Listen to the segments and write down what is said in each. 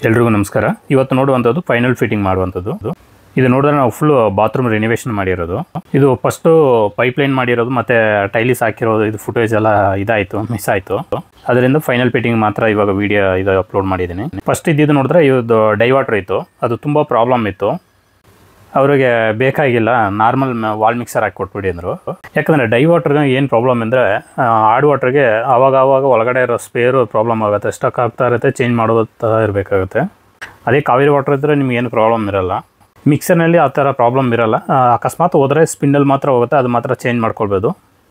ಎಲ್ರಿಗೂ ನಮಸ್ಕಾರ ಇವತ್ತು ನೋಡುವಂಥದ್ದು ಫೈನಲ್ ಫಿಟ್ಟಿಂಗ್ ಮಾಡುವಂಥದ್ದು ಇದು ನೋಡಿದ್ರೆ ನಾವು ಫುಲ್ ಬಾತ್ರೂಮ್ ರಿನಿವೇಷನ್ ಮಾಡಿರೋದು ಇದು ಫಸ್ಟು ಪೈಪ್ಲೈನ್ ಮಾಡಿರೋದು ಮತ್ತು ಟೈಲಿಸ್ ಹಾಕಿರೋದು ಇದು ಫುಟೇಜ್ ಎಲ್ಲ ಇದಾಯಿತು ಮಿಸ್ ಆಯಿತು ಅದರಿಂದ ಫೈನಲ್ ಫಿಟ್ಟಿಂಗ್ ಮಾತ್ರ ಇವಾಗ ವಿಡಿಯೋ ಇದು ಅಪ್ಲೋಡ್ ಮಾಡಿದ್ದೀನಿ ಫಸ್ಟ್ ಇದ್ದಿದ್ದು ನೋಡಿದ್ರೆ ಇದು ಡೈವಾಟ್ರ್ ಇತ್ತು ಅದು ತುಂಬ ಪ್ರಾಬ್ಲಮ್ ಇತ್ತು ಅವರಿಗೆ ಬೇಕಾಗಿಲ್ಲ ನಾರ್ಮಲ್ ವಾಲ್ ಮಿಕ್ಸರ್ ಹಾಕಿ ಕೊಟ್ಬಿಡಿ ಅಂದರು ಯಾಕಂದರೆ ಡೈ ವಾಟರ್ಗೆ ಏನು ಪ್ರಾಬ್ಲಮ್ ಅಂದರೆ ಆಡ್ ವಾಟ್ರಿಗೆ ಆವಾಗ ಆವಾಗ ಒಳಗಡೆ ಇರೋ ಸ್ಪೇರು ಪ್ರಾಬ್ಲಮ್ ಆಗುತ್ತೆ ಸ್ಟಕ್ ಆಗ್ತಾ ಇರುತ್ತೆ ಚೇಂಜ್ ಮಾಡೋತಾ ಇರಬೇಕಾಗುತ್ತೆ ಅದೇ ಕಾವೇರಿ ವಾಟರ್ ಇದ್ದರೆ ನಿಮ್ಗೆ ಏನು ಪ್ರಾಬ್ಲಮ್ ಇರಲ್ಲ ಮಿಕ್ಸರ್ನಲ್ಲಿ ಆ ಥರ ಪ್ರಾಬ್ಲಮ್ ಇರಲ್ಲ ಆ, ಅಕಸ್ಮಾತ್ ಹೋದರೆ ಸ್ಪಿನ್ನಲ್ಲಿ ಮಾತ್ರ ಹೋಗುತ್ತೆ ಅದು ಮಾತ್ರ ಚೇಂಜ್ ಮಾಡ್ಕೊಳ್ಬೋದು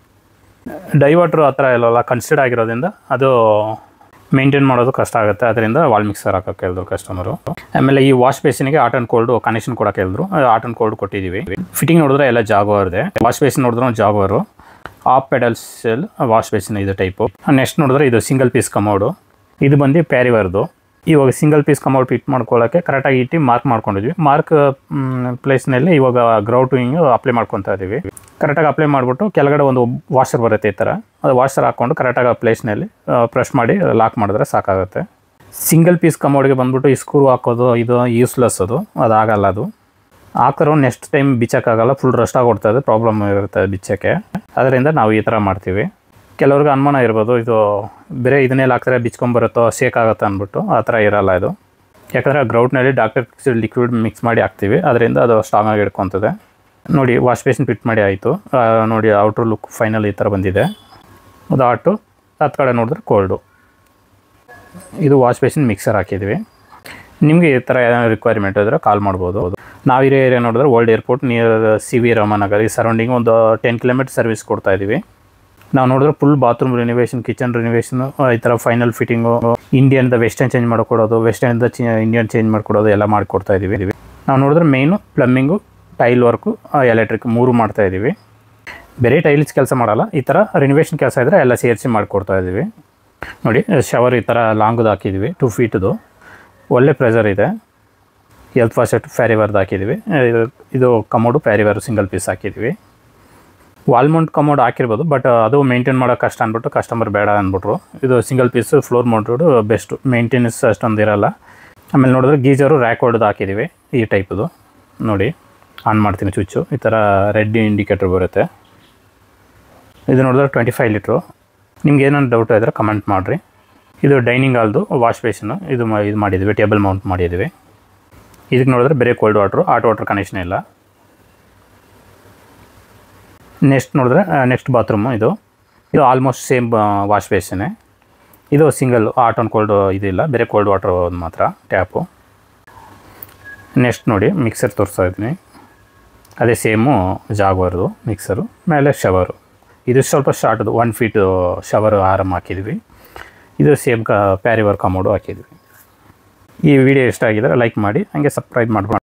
ಡೈ ವಾಟ್ರು ಆ ಥರ ಇಲ್ಲಲ್ಲ ಕನ್ಸಿಡರ್ ಆಗಿರೋದ್ರಿಂದ ಅದು ಮೇಂಟೈನ್ ಮಾಡೋದು ಕಷ್ಟ ಆಗುತ್ತೆ ಅದರಿಂದ ವಾಲ್ ಮಿಕ್ಸರ್ ಹಾಕೋಕೆ ಹೇಳಿದ್ರು ಕಸ್ಟಮರು ಆಮೇಲೆ ಈ ವಾಶ್ ಬೇಸಿನ್ಗೆ ಆಟ್ ಆ್ಯಂಡ್ ಕೋಲ್ಡ್ ಕನೆಕ್ಷನ್ ಕೊಡೋಕೆ ಹೇಳಿದ್ರು ಆಟ್ ಆ್ಯಂಡ್ ಕೋಲ್ಡ್ ಕೊಟ್ಟಿದ್ದೀವಿ ಫಿಟ್ಟಿಂಗ್ ನೋಡಿದ್ರೆ ಎಲ್ಲ ಜಾಗುವರ್ ಇದೆ ವಾಶ್ ಬೇಸಿನ್ ನೋಡಿದ್ರೆ Jaguar of pedals wash basin ಇದು ಟೈಪು ನೆಕ್ಸ್ಟ್ ನೋಡಿದ್ರೆ ಇದು ಸಿಂಗಲ್ ಪೀಸ್ ಕಮೋಡು ಇದು ಬಂದು ಪ್ಯಾರಿವರ್ದು ಇವಾಗ ಸಿಂಗಲ್ ಪೀಸ್ ಕಮೌಟ್ ಫಿಟ್ ಮಾಡ್ಕೊಳ್ಳೋಕ್ಕೆ ಕರೆಕ್ಟಾಗಿ ಇಟ್ಟು ಮಾರ್ಕ್ ಮಾಡ್ಕೊಂಡಿದ್ವಿ ಮಾರ್ಕ್ ಪ್ಲೇಸ್ನಲ್ಲಿ ಇವಾಗ ಗ್ರೌಟಿಂಗ್ ಅಪ್ಲೈ ಮಾಡ್ಕೊತಾ ಇದ್ದೀವಿ ಕರೆಕ್ಟಾಗಿ ಅಪ್ಲೈ ಮಾಡಿಬಿಟ್ಟು ಕೆಳಗಡೆ ಒಂದು ವಾಷರ್ ಬರುತ್ತೆ ಈ ಥರ ಅದು ವಾಷರ್ ಹಾಕ್ಕೊಂಡು ಕರೆಕ್ಟಾಗಿ ಆ ಪ್ಲೇಸ್ನಲ್ಲಿ ಪ್ರೆಸ್ ಮಾಡಿ ಲಾಕ್ ಮಾಡಿದ್ರೆ ಸಾಕಾಗುತ್ತೆ ಸಿಂಗಲ್ ಪೀಸ್ ಕಮೋಡ್ಗೆ ಬಂದ್ಬಿಟ್ಟು ಈ ಸ್ಕ್ರೂ ಹಾಕೋದು ಇದು ಯೂಸ್ಲೆಸ್ ಅದು ಅದಾಗಲ್ಲ ಅದು ಹಾಕಿರೋ ನೆಕ್ಸ್ಟ್ ಟೈಮ್ ಬಿಚ್ಚೋಕ್ಕಾಗಲ್ಲ ಫುಲ್ ರಸ್ಟ್ ಆಗೋಡ್ತದೆ ಪ್ರಾಬ್ಲಮ್ ಇರುತ್ತೆ ಬಿಚ್ಚೋಕ್ಕೆ ಅದರಿಂದ ನಾವು ಈ ಥರ ಮಾಡ್ತೀವಿ ಕೆಲವ್ರಿಗೆ ಅನುಮಾನ ಇರ್ಬೋದು ಇದು ಬೇರೆ ಇದನ್ನೆಲ್ಲ ಹಾಕಿದ್ರೆ ಬಿಚ್ಕೊಂಬರುತ್ತೋ ಶೇಕ್ ಆಗುತ್ತೋ ಅಂದ್ಬಿಟ್ಟು ಆ ಥರ ಇರಲ್ಲ ಇದು ಯಾಕಂದರೆ ಗ್ರೌಂಡ್ನಲ್ಲಿ ಡಾಕ್ಟರ್ ಲಿಕ್ವಿಡ್ ಮಿಕ್ಸ್ ಮಾಡಿ ಹಾಕ್ತೀವಿ ಅದರಿಂದ ಅದು ಸ್ಟ್ರಾಂಗ್ ಆಗಿ ಹಿಡ್ಕೊತದೆ ನೋಡಿ ವಾಶ್ ಬೇಸಿನ್ ಫಿಟ್ ಮಾಡಿ ಆಯಿತು ನೋಡಿ ಔಟ್ರ್ ಲುಕ್ ಫೈನಲ್ ಈ ಥರ ಬಂದಿದೆ ಅದು ಆಟು ಹತ್ತು ಕಡೆ ನೋಡಿದ್ರೆ ಕೋಲ್ಡು ಇದು ವಾಶ್ ಬೇಸಿನ್ ಮಿಕ್ಸರ್ ಹಾಕಿದ್ವಿ ನಿಮಗೆ ಈ ಥರ ಏನಾದ್ರು ರಿಕ್ವೈರ್ಮೆಂಟ್ ಇದ್ದರೆ ಕಾಲ್ ಮಾಡ್ಬೋದು ನಾವಿರೋ ಏರಿಯಾ ನೋಡಿದ್ರೆ old airport near C V Ramanagar ಈ ಸರೌಂಡಿಂಗ್ ಒಂದು ಟೆನ್ ಕಿಲೋಮೀಟರ್ ಸರ್ವಿಸ್ ಕೊಡ್ತಾ ಇದ್ದೀವಿ ನಾವು ನೋಡಿದ್ರೆ full bathroom renovation kitchen renovation ಈ ಥರ ಫೈನಲ್ ಫಿಟ್ಟಿಂಗು ಇಂಡಿಯನ್ದ ವೆಸ್ಟರ್ನ್ ಚೇಂಜ್ ಮಾಡಿಕೊಡೋದು ವೆಸ್ಟರ್ನಿಂದ ಚಿ ಇಂಡಿಯನ್ ಚೇಂಜ್ ಮಾಡಿಕೊಡೋದು ಎಲ್ಲ ಮಾಡಿಕೊಡ್ತಾ ಇದ್ದೀವಿ ನಾವು ನೋಡಿದ್ರೆ main plumbing tile work electric ಮೂರು ಮಾಡ್ತಾ ಇದ್ದೀವಿ ಬೇರೆ ಟೈಲ್ಸ್ ಕೆಲಸ ಮಾಡಲ್ಲ ಈ ಥರ ರಿನಿವೇಷನ್ ಕೆಲಸ ಇದ್ದರೆ ಎಲ್ಲ ಸೇರಿಸಿ ಮಾಡಿಕೊಡ್ತಾ ಇದ್ದೀವಿ ನೋಡಿ ಶವರ್ ಈ ಥರ ಲಾಂಗ್ದು ಹಾಕಿದ್ದೀವಿ ಟೂ ಫೀಟ್ದು ಒಳ್ಳೆ ಪ್ರೆಷರ್ ಇದೆ ಎಲ್ತ್ ಫಾಸೆಟ್ ಫ್ಯಾರಿವರ್ದು ಹಾಕಿದ್ದೀವಿ ಇದು ಇದು ಕಮೋಡು ಫ್ಯಾರಿವರ್ ಸಿಂಗಲ್ ಪೀಸ್ ಹಾಕಿದ್ದೀವಿ ವಾಲ್ಮೌಂಟ್ ಕಮೋಡ್ ಹಾಕಿರ್ಬೋದು ಬಟ್ ಅದು ಮೇಂಟೈನ್ ಮಾಡೋಕೆ ಕಷ್ಟ ಅಂದ್ಬಿಟ್ಟು ಕಸ್ಟಮರ್ ಬೇಡ ಅಂದ್ಬಿಟ್ರು ಇದು single piece floor mounted best maintenance ಅಷ್ಟೊಂದು ಇರಲ್ಲ ಆಮೇಲೆ ನೋಡಿದ್ರೆ ಗೀಜರು ರ್ಯಾಕ್ ಹೊಡೆದು ಹಾಕಿದ್ದೀವಿ ಈ ಟೈಪದು ನೋಡಿ ಆನ್ ಮಾಡ್ತೀನಿ ಸ್ವಿಚ್ಚು ಈ ಥರ ರೆಡ್ ಇಂಡಿಕೇಟರ್ ಬರುತ್ತೆ ಇದು ನೋಡಿದ್ರೆ ಟ್ವೆಂಟಿ ಫೈವ್ ಲೀಟ್ರು ನಿಮ್ಗೆ ಏನಾದ್ರು ಡೌಟ್ ಇದ್ದರೆ ಕಮೆಂಟ್ ಮಾಡಿರಿ ಇದು ಡೈನಿಂಗ್ ಹಾಲ್ದು ವಾಶ್ ಬೇಸಿನು ಇದು ಮಾ- ಇದು ಮಾಡಿದ್ದೀವಿ ಟೇಬಲ್ ಮೌಂಟ್ ಮಾಡಿದ್ದೀವಿ ಇದಕ್ಕೆ ನೋಡಿದ್ರೆ ಬೇರೆ cold water hot water connection ಇಲ್ಲ ನೆಕ್ಸ್ಟ್ ನೋಡಿದ್ರೆ ನೆಕ್ಸ್ಟ್ ಬಾತ್ರೂಮು ಇದು ಇದು ಆಲ್ಮೋಸ್ಟ್ ಸೇಮ್ ವಾಶ್ ಬೇಸಿನೇ ಇದು ಸಿಂಗಲ್ ಹಾಟ್ ಆನ್ ಕೋಲ್ಡ್ ಇದಿಲ್ಲ ಬೇರೆ ಕೋಲ್ಡ್ ವಾಟರ್ ಮಾತ್ರ ಟ್ಯಾಪು ನೆಕ್ಸ್ಟ್ ನೋಡಿ ಮಿಕ್ಸರ್ ತೋರಿಸ್ತಾ ಇದ್ದೀನಿ ಅದೇ ಸೇಮು ಜಾಗ್ವರ್ದು ಮಿಕ್ಸರು ಮೇಲೆ ಶವರು ಇದು ಸ್ವಲ್ಪ ಶಾರ್ಟ್ದು ಒನ್ ಫೀಟ್ ಶವರ್ ಆರಮ್ ಹಾಕಿದ್ವಿ ಇದು ಸೇಮ್ ಕ ಪ್ಯಾರಿವರ್ ಕಮೋಡು ಹಾಕಿದ್ವಿ ಈ ವಿಡಿಯೋ ಇಷ್ಟ ಆಗಿದ್ರೆ ಲೈಕ್ ಮಾಡಿ ಹಾಗೆ ಸಬ್ಸ್ಕ್ರೈಬ್ ಮಾಡ್ಕೊಂಡು